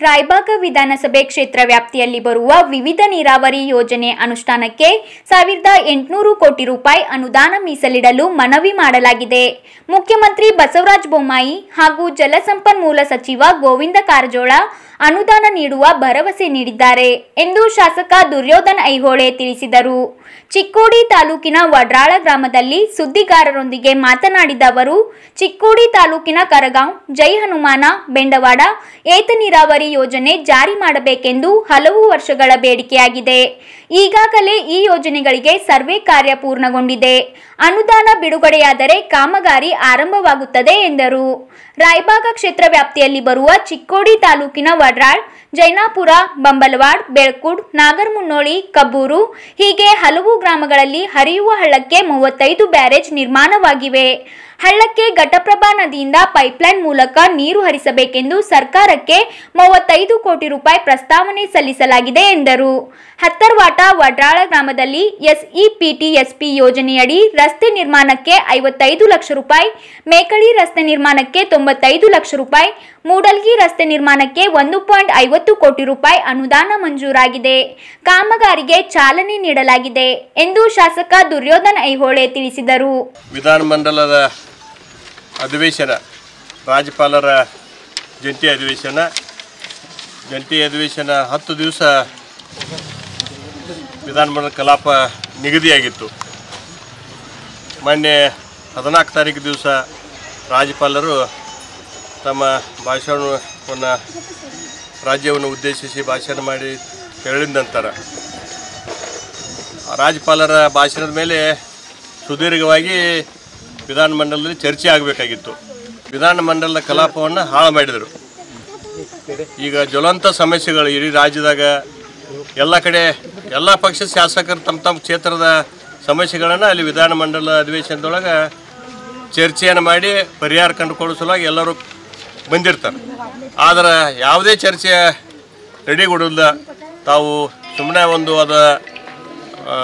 ರಾಯಬಾಗ ವಿಧಾನಸಭೆ ಕ್ಷೇತ್ರ ವ್ಯಾಪ್ತಿಯಲ್ಲಿ ಬರುವ ವಿವಿಧ ನೀರಾವರಿ ಯೋಜನೆ ಅನುಷ್ಠಾನಕ್ಕೆ ಸಾವಿರದ ಎಂಟುನೂರು ಕೋಟಿ ರೂಪಾಯಿ ಅನುದಾನ ಮೀಸಲಿಡಲು ಮನವಿ ಮಾಡಲಾಗಿದೆ ಮುಖ್ಯಮಂತ್ರಿ ಬಸವರಾಜ ಬೊಮ್ಮಾಯಿ ಹಾಗೂ ಜಲಸಂಪನ್ಮೂಲ ಸಚಿವ ಗೋವಿಂದ ಕಾರಜೋಳ ಅನುದಾನ ನೀಡುವ ಭರವಸೆ ನೀಡಿದ್ದಾರೆ ಎಂದು ಶಾಸಕ ದುರ್ಯೋಧನ್ ಐಹೊಳೆ ತಿಳಿಸಿದರು ಚಿಕ್ಕೋಡಿ ತಾಲೂಕಿನ ವಡ್ರಾಳ ಗ್ರಾಮದಲ್ಲಿ ಸುದ್ದಿಗಾರರೊಂದಿಗೆ ಮಾತನಾಡಿದ ಅವರು ಚಿಕ್ಕೋಡಿ ತಾಲೂಕಿನ ಕರಗಾಂವ್ ಜೈ ಹನುಮಾನ ಬೆಂಡವಾಡ ಏತ ನೀರಾವರಿ ಯೋಜನೆ ಜಾರಿ ಮಾಡಬೇಕೆಂದು ಹಲವು ವರ್ಷಗಳ ಬೇಡಿಕೆಯಾಗಿದೆ ಈಗಾಗಲೇ ಈ ಯೋಜನೆಗಳಿಗೆ ಸರ್ವೆ ಕಾರ್ಯ ಪೂರ್ಣಗೊಂಡಿದೆ ಅನುದಾನ ಬಿಡುಗಡೆಯಾದರೆ ಕಾಮಗಾರಿ ಆರಂಭವಾಗುತ್ತದೆ ಎಂದರು ರಾಯಬಾಗ ಕ್ಷೇತ್ರ ವ್ಯಾಪ್ತಿಯಲ್ಲಿ ಬರುವ ಚಿಕ್ಕೋಡಿ ತಾಲೂಕಿನ ವಡ್ರಾಳ್ ಜೈನಾಪುರ ಬಂಬಲವಾಡ್ ಬೆಳ್ಕುಡ್ ನಾಗರಮುನ್ನೋಳಿ ಕಬ್ಬೂರು ಹೀಗೆ ಹಲವು ಗ್ರಾಮಗಳಲ್ಲಿ ಹರಿಯುವ ಹಳ್ಳಕ್ಕೆ ಮೂವತ್ತೈದು ಬ್ಯಾರೇಜ್ ನಿರ್ಮಾಣವಾಗಿವೆ ಹಳ್ಳಕ್ಕೆ ಘಟಪ್ರಭಾ ನದಿಯಿಂದ ಪೈಪ್ಲೈನ್ ಮೂಲಕ ನೀರು ಹರಿಸಬೇಕೆಂದು ಸರ್ಕಾರಕ್ಕೆ ಮೂವತ್ತೈದು ಕೋಟಿ ರೂಪಾಯಿ ಪ್ರಸ್ತಾವನೆ ಸಲ್ಲಿಸಲಾಗಿದೆ ಎಂದರು ಹತ್ತರ್ವಾಟ ವಡ್ರಾಳ ಗ್ರಾಮದಲ್ಲಿ ಎಸ್ಇಪಿಟಿಎಸ್ಪಿ ಯೋಜನೆಯಡಿ ರಸ್ತೆ ನಿರ್ಮಾಣಕ್ಕೆ ಐವತ್ತೈದು ಲಕ್ಷ ರೂಪಾಯಿ ಮೇಕಳಿ ರಸ್ತೆ ನಿರ್ಮಾಣಕ್ಕೆ ತೊಂಬತ್ತೈದು ಲಕ್ಷ ರೂಪಾಯಿ ಮೂಡಲ್ಗಿ ರಸ್ತೆ ನಿರ್ಮಾಣಕ್ಕೆ ಒಂದು ಪಾಯಿಂಟ್ ಐವತ್ತು ಕೋಟಿ ರೂಪಾಯಿ ಅನುದಾನ ಮಂಜೂರಾಗಿದೆ ಕಾಮಗಾರಿಗೆ ಚಾಲನೆ ನೀಡಲಾಗಿದೆ ಎಂದು ಶಾಸಕ ದುರ್ಯೋಧನ್ ಐಹೊಳೆ ತಿಳಿಸಿದರು ವಿಧಾನಮಂಡಲದ ಅಧಿವೇಶನ ರಾಜ್ಯಪಾಲರ ಜಂಟಿ ಅಧಿವೇಶನ ಜಂಟಿ ಅಧಿವೇಶನ ಹತ್ತು ದಿವಸ ವಿಧಾನಮಂಡಲ ಕಲಾಪ ನಿಗದಿಯಾಗಿತ್ತು ಮೊನ್ನೆ ಹದಿನಾಲ್ಕು ತಾರೀಕು ದಿವಸ ರಾಜ್ಯಪಾಲರು ತಮ್ಮ ಭಾಷಣವನ್ನು ರಾಜ್ಯವನ್ನು ಉದ್ದೇಶಿಸಿ ಭಾಷಣ ಮಾಡಿ ಹೇಳಿದ ನಂತರ ರಾಜ್ಯಪಾಲರ ಭಾಷಣದ ಮೇಲೆ ಸುದೀರ್ಘವಾಗಿ ವಿಧಾನಮಂಡಲದಲ್ಲಿ ಚರ್ಚೆ ಆಗಬೇಕಾಗಿತ್ತು ವಿಧಾನಮಂಡಲದ ಕಲಾಪವನ್ನು ಹಾಳು ಮಾಡಿದರು ಈಗ ಜ್ವಲಂತ ಸಮಸ್ಯೆಗಳು ಇಡೀ ರಾಜ್ಯದಾಗ ಎಲ್ಲ ಕಡೆ ಎಲ್ಲ ಪಕ್ಷದ ಶಾಸಕರು ತಮ್ಮ ತಮ್ಮ ಕ್ಷೇತ್ರದ ಸಮಸ್ಯೆಗಳನ್ನು ಅಲ್ಲಿ ವಿಧಾನಮಂಡಲ ಅಧಿವೇಶನದೊಳಗೆ ಚರ್ಚೆಯನ್ನು ಮಾಡಿ ಪರಿಹಾರ ಕಂಡುಕೊಳ್ಳೋ ಸಲುವಾಗಿ ಎಲ್ಲರೂ ಬಂದಿರ್ತಾರೆ ಆದರೆ ಯಾವುದೇ ಚರ್ಚೆ ರೆಡಿಗೊಡಲ್ಲ ತಾವು ಸುಮ್ಮನೆ ಒಂದು ಅದ ಆ,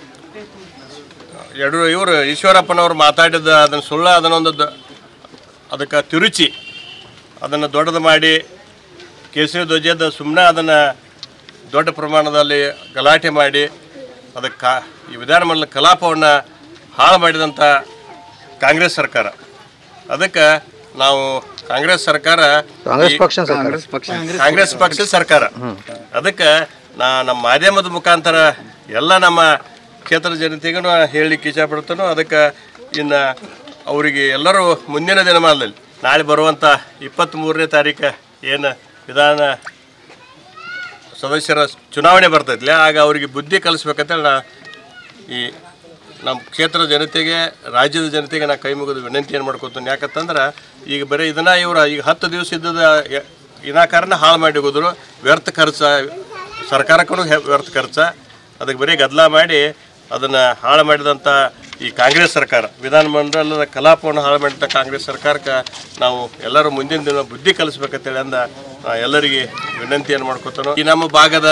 ಯಡು ಇವರು ಈಶ್ವರಪ್ಪನವರು ಮಾತಾಡಿದ ಅದನ್ನು ಸುಳ್ಳ ಅದನ್ನೊಂದು ದ- ಅದಕ್ಕೆ ತಿರುಚಿ ಅದನ್ನು ದೊಡ್ಡದು ಮಾಡಿ ಕೇಸರಿ ಧ್ವಜದ ಸುಮ್ಮನೆ ಅದನ್ನು ದೊಡ್ಡ ಪ್ರಮಾಣದಲ್ಲಿ ಗಲಾಟೆ ಮಾಡಿ ಅದಕ್ಕೆ ಕಾ ಈ ವಿಧಾನಮಂಡಲ ಕಲಾಪವನ್ನು ಹಾಳು ಮಾಡಿದಂಥ ಕಾಂಗ್ರೆಸ್ ಸರ್ಕಾರ ಅದಕ್ಕೆ ನಾವು ಕಾಂಗ್ರೆಸ್ ಸರ್ಕಾರ ಕಾಂಗ್ರೆಸ್ ಈ- ಪಕ್ಷ ಕಾಂಗ್ರೆಸ್ ಪಕ್ಷ ಕಾಂಗ್ರೆಸ್ ಪಕ್ಷದ ಸರ್ಕಾರ ಅದಕ್ಕೆ ನಾ ನಮ್ಮ ಮಾಧ್ಯಮದ ಮುಖಾಂತರ ಎಲ್ಲ ನಮ್ಮ ಕ್ಷೇತ್ರದ ಜನತೆಗೂ ಹೇಳಲಿಕ್ಕೆ ಇಷ್ಟಪಡ್ತಾನೋ ಅದಕ್ಕೆ ಇನ್ನು ಅವರಿಗೆ ಎಲ್ಲರೂ ಮುಂದಿನ ದಿನಮಾನದಲ್ಲಿ ನಾಳೆ ಬರುವಂಥ ಇಪ್ಪತ್ತ್ಮೂರನೇ ತಾರೀಕು ಏನು ವಿಧಾನ ಸದಸ್ಯರ ಚುನಾವಣೆ ಬರ್ತೈತಿಲ್ಲ ಆಗ ಅವರಿಗೆ ಬುದ್ಧಿ ಕಲಿಸ್ಬೇಕಂತೇಳಿ ನಾ ಈ ನಮ್ಮ ಕ್ಷೇತ್ರದ ಜನತೆಗೆ ರಾಜ್ಯದ ಜನತೆಗೆ ನಾ ಕೈ ಮುಗಿದು ವಿನಂತಿಯನ್ನು ಮಾಡ್ಕೊತೀನಿ ಯಾಕಂತಂದ್ರೆ ಈಗ ಬರೀ ಇದನ್ನ ಇವರು ಈಗ ಹತ್ತು ದಿವಸ ಇದ್ದದ ಯ- ವಿನಾಕಾರಣ ಹಾಳು ಮಾಡಿ ಹೋದ್ರು ವ್ಯರ್ಥ ಖರ್ಚು ಸರ್ಕಾರಕ್ಕೂ ಹೆ- ವ್ಯರ್ಥ ಖರ್ಚು ಅದಕ್ಕೆ ಬರೀ ಗದ್ದಲ ಮಾಡಿ ಅದನ್ನು ಹಾಳು ಮಾಡಿದಂಥ ಈ ಕಾಂಗ್ರೆಸ್ ಸರ್ಕಾರ ವಿಧಾನಮಂಡಲದ ಕಲಾಪವನ್ನು ಹಾಳು ಮಾಡಿದಂಥ ಕಾಂಗ್ರೆಸ್ ಸರ್ಕಾರಕ್ಕೆ ನಾವು ಎಲ್ಲರೂ ಮುಂದಿನ ದಿನ ಬುದ್ಧಿ ಕಲಿಸ್ಬೇಕಂತೇಳಿ ಅಂದ ನಾ ಎಲ್ಲರಿಗೆ ವಿನಂತಿಯನ್ನು ಮಾಡ್ಕೊತಾನೋ ಈ ನಮ್ಮ ಭಾಗದ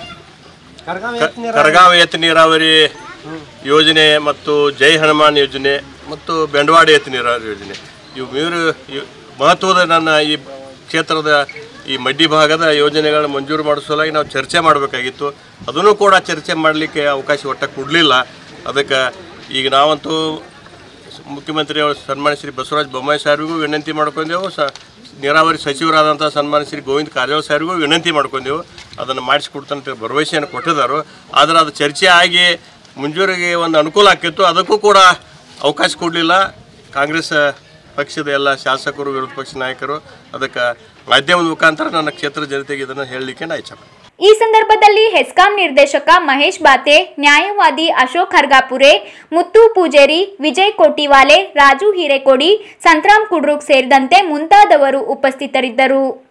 ಕ- ಕರಗಾಂವ್ ಏತ ನೀರಾವರಿ ಯೋಜನೆ ಮತ್ತು ಜೈ ಹನುಮಾನ್ ಯೋಜನೆ ಮತ್ತು ಬೆಂಡವಾಡ ಏತ ನೀರಾವರಿ ಯೋಜನೆ ಇವು ಮೂರು ಇವ್- ಮಹತ್ವದ ನನ್ನ ಈ ಕ್ಷೇತ್ರದ ಈ ಮಡ್ಡಿ ಭಾಗದ ಯೋಜನೆಗಳನ್ನ ಮಂಜೂರು ಮಾಡೋ ಸಲುವಾಗಿ ನಾವು ಚರ್ಚೆ ಮಾಡಬೇಕಾಗಿತ್ತು ಅದನ್ನು ಕೂಡ ಚರ್ಚೆ ಮಾಡಲಿಕ್ಕೆ ಅವಕಾಶ ಒಟ್ಟ ಕೊಡಲಿಲ್ಲ ಅದಕ್ಕೆ ಈಗ ನಾವಂತೂ ಮುಖ್ಯಮಂತ್ರಿ ಅವರು ಸನ್ಮಾನ್ಯ ಶ್ರೀ ಬಸವರಾಜ ಬೊಮ್ಮಾಯಿ ಸಾಹೇಬ್ರಿಗೂ ವಿನಂತಿ ಮಾಡ್ಕೊಂಡೆವು ಸ ನೀರಾವರಿ ಸಚಿವರಾದಂಥ ಸನ್ಮಾನ್ಯ ಶ್ರೀ ಗೋವಿಂದ ಕಾರಜೋಳ ಸಾಹೇಬ್ರಿಗೂ ವಿನಂತಿ ಮಾಡ್ಕೊಂಡೆವು ಅದನ್ನು ಮಾಡಿಸ್ಕೊಡ್ತಂತ ಭರವಸೆಯನ್ನು ಕೊಟ್ಟಿದ್ದಾರೆ ಆದರೆ ಅದು ಚರ್ಚೆ ಆಗಿ ಮಂಜೂರಿಗೆ ಒಂದು ಅನುಕೂಲ ಆಕಿತ್ತು ಅದಕ್ಕೂ ಕೂಡ ಅವಕಾಶ ಕೊಡಲಿಲ್ಲ ಕಾಂಗ್ರೆಸ್ ಪಕ್ಷದ ಎಲ್ಲ ಶಾಸಕರು ವಿರೋಧ ಪಕ್ಷ ನಾಯಕರು ಅದಕ್ಕೆ ಮಾಧ್ಯಮದ ಮುಖಾಂತರ ನನ್ನ ಕ್ಷೇತ್ರದ ಜನತೆಗೆ ಇದನ್ನು ಹೇಳಲಿಕ್ಕೆ ನಾ ಇಚ್ಛೆ ಈ ಸಂದರ್ಭದಲ್ಲಿ ಹೆಸ್ಕಾಂ ನಿರ್ದೇಶಕ ಮಹೇಶ್ ಬಾತೆ ನ್ಯಾಯವಾದಿ ಅಶೋಕ್ ಹರ್ಗಾಪುರೆ ಮುತ್ತು ಪೂಜೇರಿ ವಿಜಯ್ ಕೋಟಿವಾಲೆ ರಾಜು ಹಿರೇಕೋಡಿ ಸಂತ್ರಾಮ್ ಕುಡ್ರುಕ್ ಸೇರಿದಂತೆ ಮುಂತಾದವರು ಉಪಸ್ಥಿತರಿದ್ದರು